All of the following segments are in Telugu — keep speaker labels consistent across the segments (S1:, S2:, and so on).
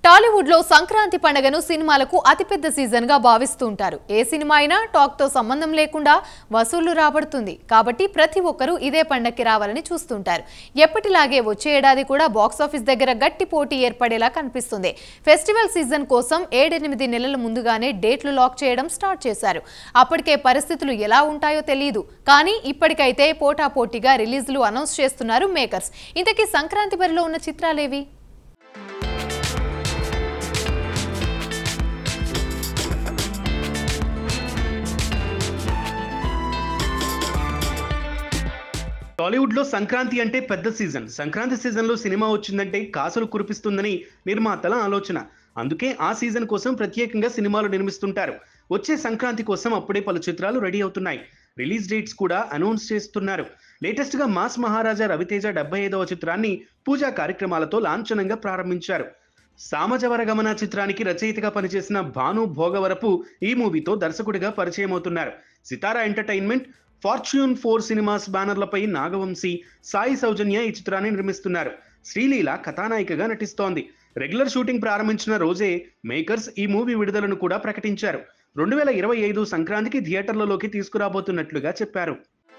S1: టాలీవుడ్ లో సంక్రాంతి పండుగను సినిమాలకు అతిపెద్ద సీజన్ గా భావిస్తూ ఉంటారు ఏ సినిమా అయినా టాక్ తో సంబంధం లేకుండా వసూళ్లు రాబడుతుంది కాబట్టి ప్రతి ఒక్కరూ ఇదే పండక్కి రావాలని చూస్తుంటారు ఎప్పటిలాగే వచ్చే ఏడాది కూడా బాక్సాఫీస్ దగ్గర గట్టి పోటీ ఏర్పడేలా కనిపిస్తుంది ఫెస్టివల్ సీజన్ కోసం ఏడెనిమిది నెలల ముందుగానే డేట్లు లాక్ చేయడం స్టార్ట్ చేశారు అప్పటికే పరిస్థితులు ఎలా ఉంటాయో తెలియదు కానీ ఇప్పటికైతే పోటాపోటీగా రిలీజ్లు అనౌన్స్ చేస్తున్నారు మేకర్స్ ఇంతకీ సంక్రాంతి బరిలో ఉన్న చిత్రాలేవి
S2: టాలీవుడ్ లో సంక్రాంతి అంటే పెద్ద సీజన్ సంక్రాంతి సీజన్ లో సినిమా వచ్చిందంటే కాసులు కురిపిస్తుందని నిర్మాతల ఆలోచన అందుకే ఆ సీజన్ కోసం ప్రత్యేకంగా సినిమాలు నిర్మిస్తుంటారు వచ్చే సంక్రాంతి కోసం అప్పుడే పలు చిత్రాలు రెడీ అవుతున్నాయి రిలీజ్ డేట్స్ కూడా అనౌన్స్ చేస్తున్నారు లేటెస్ట్ గా మాస్ మహారాజా రవితేజ డెబ్బై ఐదవ చిత్రాన్ని పూజా కార్యక్రమాలతో లాంఛనంగా ప్రారంభించారు సామజవర గమన చిత్రానికి రచయితగా పనిచేసిన భాను భోగవరపు ఈ మూవీతో దర్శకుడిగా పరిచయం అవుతున్నారు Sithara entertainment fortune four cinemas బ్యానర్లపై నాగవంశీ సాయి సౌజన్య ఈ చిత్రాన్ని నిర్మిస్తున్నారు శ్రీలీల కథానాయికగా నటిస్తోంది రెగ్యులర్ షూటింగ్ ప్రారంభించిన రోజే మేకర్స్ ఈ మూవీ విడుదలను కూడా ప్రకటించారు రెండు వేల ఇరవై ఐదు సంక్రాంతికి థియేటర్లలోకి తీసుకురాబోతున్నట్లుగా చెప్పారు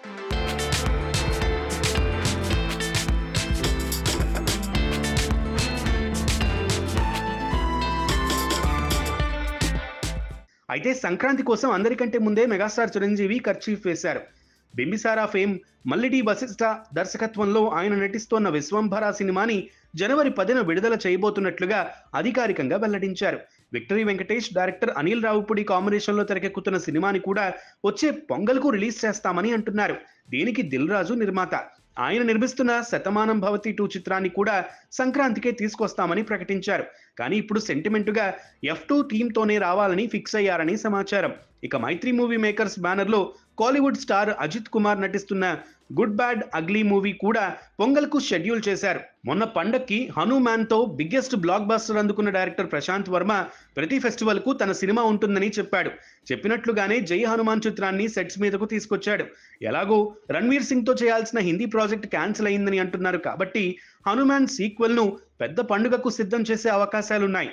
S2: అయితే సంక్రాంతి కోసం అందరికంటే ముందే మెగాస్టార్ చిరంజీవి ఖర్చీఫ్ వేశారు బింబిసారా ఫేమ్ మల్లిడి వశిష్ఠ దర్శకత్వంలో ఆయన నటిస్తోన్న విశ్వంభర సినిమాని జనవరి పదిన విడుదల చేయబోతున్నట్లుగా అధికారికంగా వెల్లడించారు విక్టరీ వెంకటేష్ డైరెక్టర్ అనిల్ రావుపుడి కాంబినేషన్లో తెరకెక్కుతున్న సినిమాని కూడా వచ్చే పొంగల్కు రిలీజ్ చేస్తామని అంటున్నారు దీనికి దిల్ రాజు నిర్మాత ఆయన నిర్మిస్తున్న శతమానం భవతి టూ చిత్రాన్ని కూడా సంక్రాంతికే తీసుకొస్తామని ప్రకటించారు కానీ ఇప్పుడు సెంటిమెంటుగా ఎఫ్ టూ థీమ్తోనే రావాలని ఫిక్స్ అయ్యారని సమాచారం ఇక మైత్రి మూవీ మేకర్స్ బ్యానర్లో కాలీవుడ్ స్టార్ అజిత్ కుమార్ నటిస్తున్న గుడ్ బ్యాడ్ అగ్లీ మూవీ కూడా పొంగల్కు షెడ్యూల్ చేశారు మొన్న పండక్కి హనుమాన్ తో బిగ్గెస్ట్ బ్లాక్ బస్టర్ అందుకున్న డైరెక్టర్ ప్రశాంత్ వర్మ ప్రతి ఫెస్టివల్ కు తన సినిమా ఉంటుందని చెప్పాడు చెప్పినట్లుగానే జై హనుమాన్ చిత్రాన్ని సెట్స్ మీదకు తీసుకొచ్చాడు ఎలాగో రణ్వీర్ సింగ్ తో చేయాల్సిన హిందీ ప్రాజెక్ట్ క్యాన్సిల్ అయిందని అంటున్నారు కాబట్టి హనుమాన్ సీక్వెల్ ను పెద్ద పండుగకు సిద్ధం చేసే అవకాశాలున్నాయి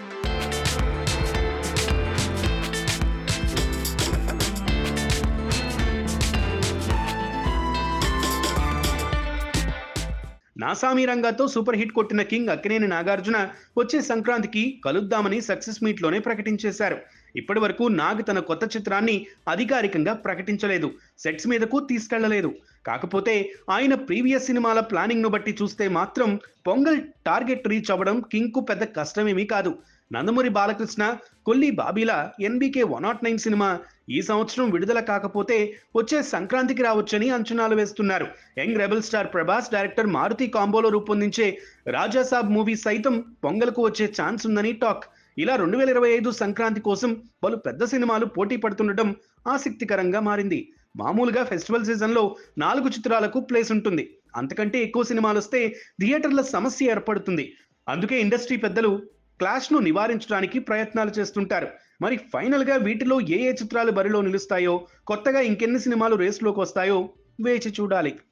S2: నాసామి రంగాతో సూపర్ హిట్ కొట్టిన కింగ్ అక్కినేని నాగార్జున వచ్చే సంక్రాంతికి కలుద్దామని సక్సెస్ మీట్ లోనే ప్రకటించేశారు ఇప్పటి వరకు నాగ్ తన కొత్త చిత్రాన్ని అధికారికంగా ప్రకటించలేదు సెట్స్ మీదకు తీసుకెళ్లలేదు కాకపోతే ఆయన ప్రీవియస్ సినిమాల ప్లానింగ్ ను బట్టి చూస్తే మాత్రం పొంగల్ టార్గెట్ రీచ్ అవ్వడం కింగ్ కు పెద్ద కష్టమేమీ కాదు నందమూరి బాలకృష్ణ కొల్లి బాబీల ఎన్బికే వన్ నాట్ నైన్ సినిమా ఈ సంవత్సరం విడుదల కాకపోతే వచ్చే సంక్రాంతికి రావచ్చని అంచనాలు వేస్తున్నారు young rebel star Prabhas director Maruthi కాంబోలో రూపొందించే రాజాసాబ్ మూవీ సైతం పొంగల్కు వచ్చే ఛాన్స్ ఉందని టాక్ ఇలా రెండు వేల ఇరవై ఐదు సంక్రాంతి కోసం పలు పెద్ద సినిమాలు పోటీ పడుతుండటం ఆసక్తికరంగా మారింది మామూలుగా ఫెస్టివల్ సీజన్లో నాలుగు చిత్రాలకు ప్లేస్ ఉంటుంది అంతకంటే ఎక్కువ సినిమాలు వస్తే థియేటర్ల సమస్య ఏర్పడుతుంది అందుకే ఇండస్ట్రీ పెద్దలు క్లాష్ ను నివారించడానికి ప్రయత్నాలు చేస్తుంటారు మరి ఫైనల్ గా వీటిలో ఏ ఏ చిత్రాలు బరిలో నిలుస్తాయో కొత్తగా ఇంకెన్ని సినిమాలు రేసులోకి వస్తాయో వేచి చూడాలి